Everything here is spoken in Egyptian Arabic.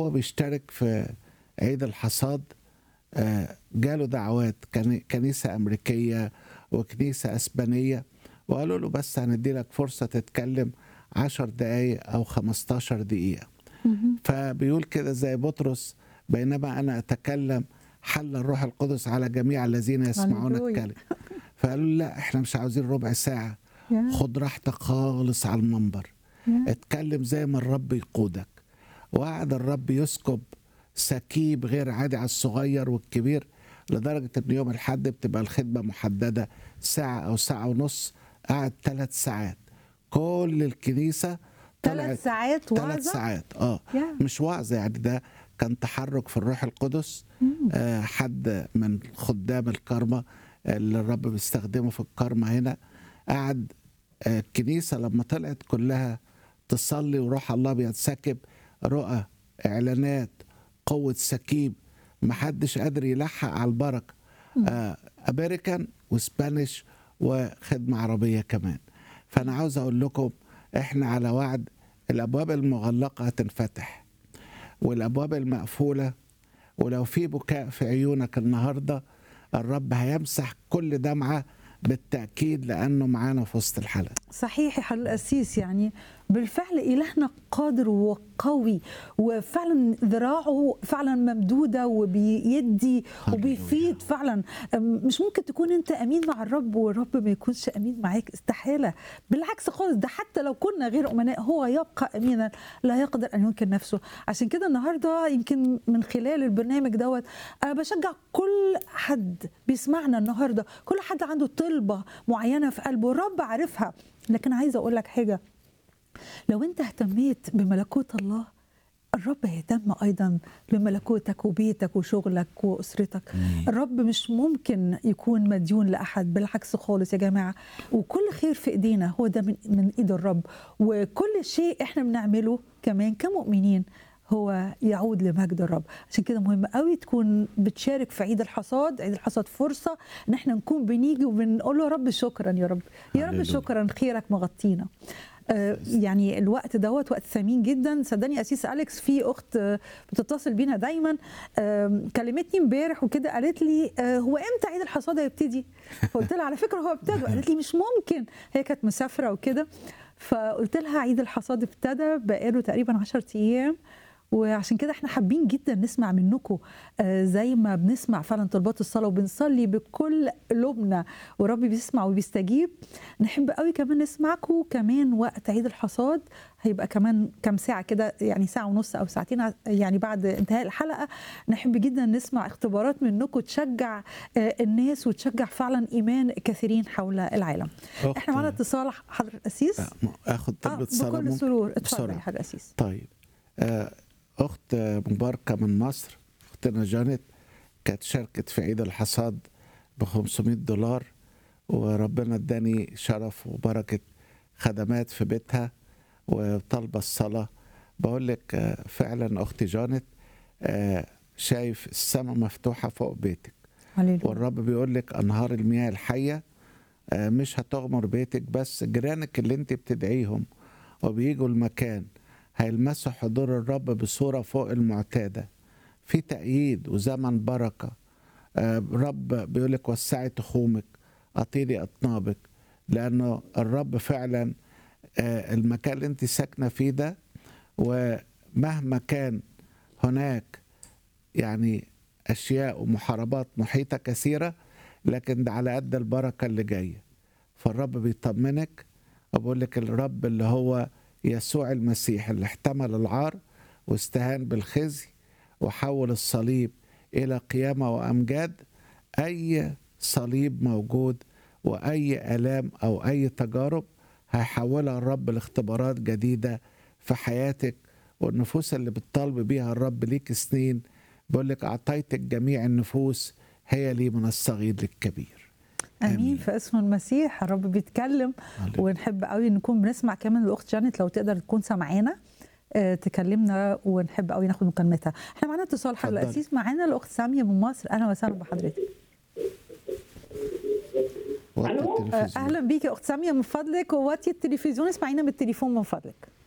وهو بيشترك في عيد الحصاد آه، جاله دعوات كان- كنيسة أمريكية وكنيسة أسبانية وقالوا له بس هندي لك فرصة تتكلم عشر دقايق أو خمستاشر دقيقة فبيقول كده زي بطرس بينما أنا أتكلم حل الروح القدس على جميع الذين يسمعون هللويا. الكلام فقالوا له لا احنا مش عاوزين ربع ساعة يا- خد راحتك خالص على المنبر يا. اتكلم زي ما الرب يقودك وقعد الرب يسكب سكيب غير عادي على الصغير والكبير لدرجة ان يوم الحد بتبقى الخدمة محددة ساعة او ساعة ونص قعد ثلاث ساعات كل الكنيسة طلعت ثلاث ساعات ثلاث وعظة ساعات اه يا. مش وعظ يعني ده كان تحرك في الروح القدس آه حد من خدام الكارما اللي الرب بيستخدمه في الكارما هنا قعد آه الكنيسه لما طلعت كلها تصلي وروح الله بينسكب رؤى اعلانات قوه سكيب محدش قادر يلحق على البركه آه امريكان واسبانيش وخدمه عربيه كمان فانا عاوز اقول لكم احنا على وعد الابواب المغلقه هتنفتح والابواب المقفوله ولو في بكاء في عيونك النهارده الرب هيمسح كل دمعه بالتاكيد لانه معانا في وسط الحلقه صحيح يا حضرة القسيس يعني بالفعل إلهنا قادر وقوي وفعلا ذراعه فعلا ممدودة وبيدي وبيفيد فعلا أم، مش ممكن تكون أنت أمين مع الرب والرب ما يكونش أمين معاك استحالة بالعكس خالص ده حتى لو كنا غير أمناء هو يبقى أمينا لا يقدر أن ينكر نفسه عشان كده النهاردة يمكن من خلال البرنامج دوت أنا بشجع كل حد بيسمعنا النهاردة كل حد عنده طلبة معينة في قلبه الرب عارفها لكن عايزة أقول لك حاجة لو انت اهتميت بملكوت الله الرب يهتم ايضا بملكوتك وبيتك وشغلك واسرتك الرب مش ممكن يكون مديون لاحد بالعكس خالص يا جماعه وكل خير في ايدينا هو ده من من ايد الرب وكل شيء احنا بنعمله كمان كمؤمنين هو يعود لمجد الرب عشان كده مهم قوي تكون بتشارك في عيد الحصاد عيد الحصاد فرصه ان احنا نكون بنيجي وبنقول له يا رب شكرا يا رب يا رب هللويا. شكرا خيرك مغطينا آه، يعني الوقت دوت وقت ثمين جدا صدقني اسيس اليكس في اخت آه، بتتصل بينا دايما آم، كلمتني امبارح وكده قالت لي آه، هو امتى عيد الحصاد هيبتدي فقلت لها على فكره هو ابتدى قالت لي مش ممكن هي كانت مسافره وكده فقلت لها عيد الحصاد ابتدى بقاله تقريبا 10 ايام وعشان كده احنا حابين جدا نسمع منكم آه، زي ما بنسمع فعلا طلبات الصلاه وبنصلي بكل قلوبنا ورب بيسمع وبيستجيب نحب قوي كمان نسمعكم كمان وقت عيد الحصاد هيبقى كمان كام ساعه كده يعني ساعه ونص او ساعتين ع- يعني بعد انتهاء الحلقه نحب جدا نسمع اختبارات منكم تشجع آه، الناس وتشجع فعلا ايمان كثيرين حول العالم أخت- احنا معانا اتصال حضر القسيس آه، م- اخد آه، طلبة صلاة بكل ممكن؟ سرور اتفضل بسرعة. يا حضر القسيس طيب آه، اخت مباركه من مصر اختنا جانيت كانت شاركت في عيد الحصاد ب 500 دولار وربنا اداني شرف وبركه خدمات في بيتها وطالبه الصلاه بقول لك آه، فعلا اختي جانيت آه، شايف السماء مفتوحه فوق بيتك هللويا والرب بيقول لك انهار المياه الحيه آه، مش هتغمر بيتك بس جيرانك اللي انت بتدعيهم وبيجوا المكان هيلمسوا حضور الرب بصوره فوق المعتاده في تأييد وزمن بركه آه، رب بيقول لك وسعي تخومك اطيلي اطنابك لانه الرب فعلا آه، المكان اللي انت ساكنه فيه ده ومهما كان هناك يعني اشياء ومحاربات محيطه كثيره لكن ده على قد البركه اللي جايه فالرب بيطمنك وبقول لك الرب اللي هو يسوع المسيح اللي احتمل العار واستهان بالخزي وحول الصليب الى قيامه وامجاد اي صليب موجود واي الام او اي تجارب هيحولها الرب لاختبارات جديده في حياتك والنفوس اللي بتطالب بيها الرب ليك سنين بيقول لك اعطيتك جميع النفوس هي لي من الصغير للكبير امين آمين. في اسم المسيح الرب بيتكلم هللويا. ونحب قوي نكون بنسمع كمان الاخت جانيت لو تقدر تكون سامعانا آه، تكلمنا ونحب قوي ناخد مكالمتها احنا معانا اتصال حضرتك اتفضلي. القسيس معانا الاخت ساميه من مصر اهلا وسهلا بحضرتك وطي آه، التلفزيون اهلا بيك يا اخت ساميه من فضلك ووطي التلفزيون اسمعينا من التليفون من فضلك